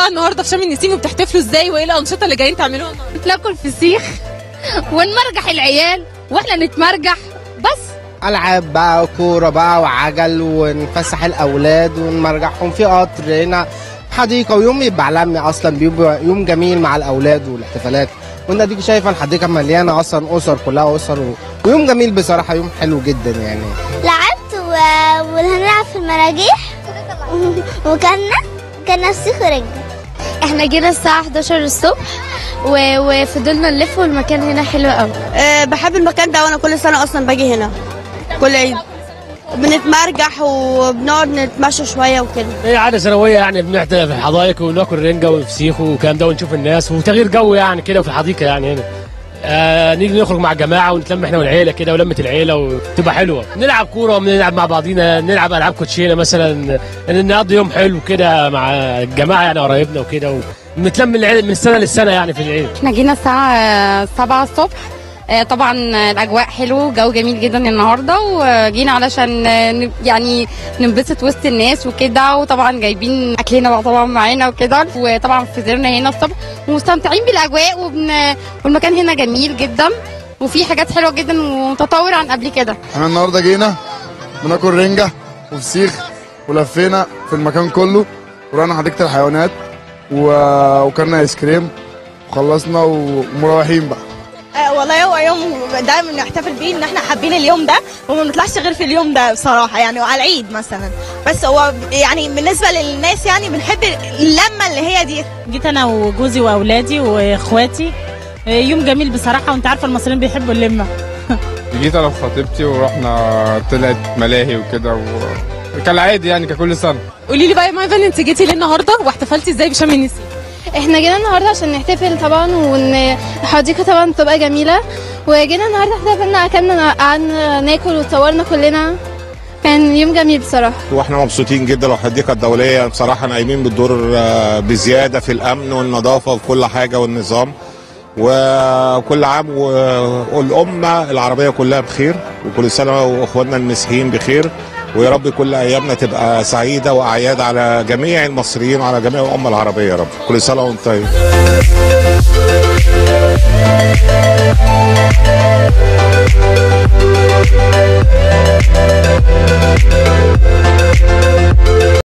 بقى النهارده في شم النسيم وبتحتفلوا ازاي وايه الانشطه اللي جايين تعملوها النهارده ناكل فسيخ ونمرجح العيال واحنا نتمرجح بس العاب بقى كوره بقى وعجل ونفسح الاولاد ونمرجعهم في قطر هنا حديقه ويوم يبقى عالمي اصلا بيبقى يوم جميل مع الاولاد والاحتفالات وانت اديك شايفه الحديقه مليانه اصلا اسر كلها اسر و... ويوم جميل بصراحه يوم حلو جدا يعني لعبت و... وهنلعب في المراجيح وكنا كنا فسيخ ورنجة احنا جينا الساعة 11 الصبح و... وفضلنا نلف والمكان هنا حلو قوي أه بحب المكان ده وانا كل سنه اصلا باجي هنا كل عيد بنتمرجح وبنقعد نتمشى شويه وكده هي عاده سنويه يعني بنحضر في الحدائق وناكل رنجه وفسيخ والكلام ده ونشوف الناس وتغيير جو يعني كده في الحديقه يعني هنا آه نيجي نخرج مع الجماعه ونتلم احنا والعيله كده ولمه العيله وتبقى حلوه نلعب كوره ونلعب مع بعضينا نلعب العاب كوتشينه مثلا ان نقضي يوم حلو كده مع الجماعه يعني قرايبنا وكده ونتلم من العيله من السنه للسنه يعني في العيد احنا جينا الساعة 7 الصبح آه، طبعا الاجواء حلو جو جميل جدا النهارده وجينا علشان آه، ن- يعني ننبسط وسط الناس وكده وطبعا جايبين اكلنا بقى طبعا معانا وكده وطبعا فطرنا هنا الصبح ومستمتعين بالاجواء وبن... والمكان هنا جميل جدا وفي حاجات حلوه جدا ومتطور عن قبل كده احنا النهارده جينا بناكل رنجة وفسيخ ولفينا في المكان كله ورحنا حديقة الحيوانات و... وكلنا ايس كريم وخلصنا ومروحين بقى أه والله هو يوم دايما بنحتفل بيه ان احنا حابين اليوم ده وما بنطلعش غير في اليوم ده بصراحه يعني وعلى العيد مثلا بس هو يعني بالنسبه للناس يعني بنحب اللمه اللي هي دي جيت انا وجوزي واولادي واخواتي يوم جميل بصراحه وانت عارفه المصريين بيحبوا اللمه جيت انا وخطيبتي ورحنا طلعت ملاهي وكده و... كالعادي يعني ككل سنه قولي لي بقى يا مايفن انت جيتي ليه النهارده واحتفلتي ازاي بشم النسيم احنا جينا النهارده عشان نحتفل طبعا وان الحديقه طبعا تبقى جميله وجينا النهارده احتفلنا اكلنا قعدنا ناكل وتصورنا كلنا كان يوم جميل بصراحه واحنا مبسوطين جدا والحديقه الدوليه بصراحه قايمين بالدور آه، بزياده في الامن والنظافه وفي كل حاجه والنظام وكل عام و- والامه العربيه كلها بخير وكل سنه واخواننا المسيحيين بخير ويا رب كل ايامنا تبقى سعيده واعياد على جميع المصريين وعلى جميع الامه العربيه يا رب كل سنه وانت طيب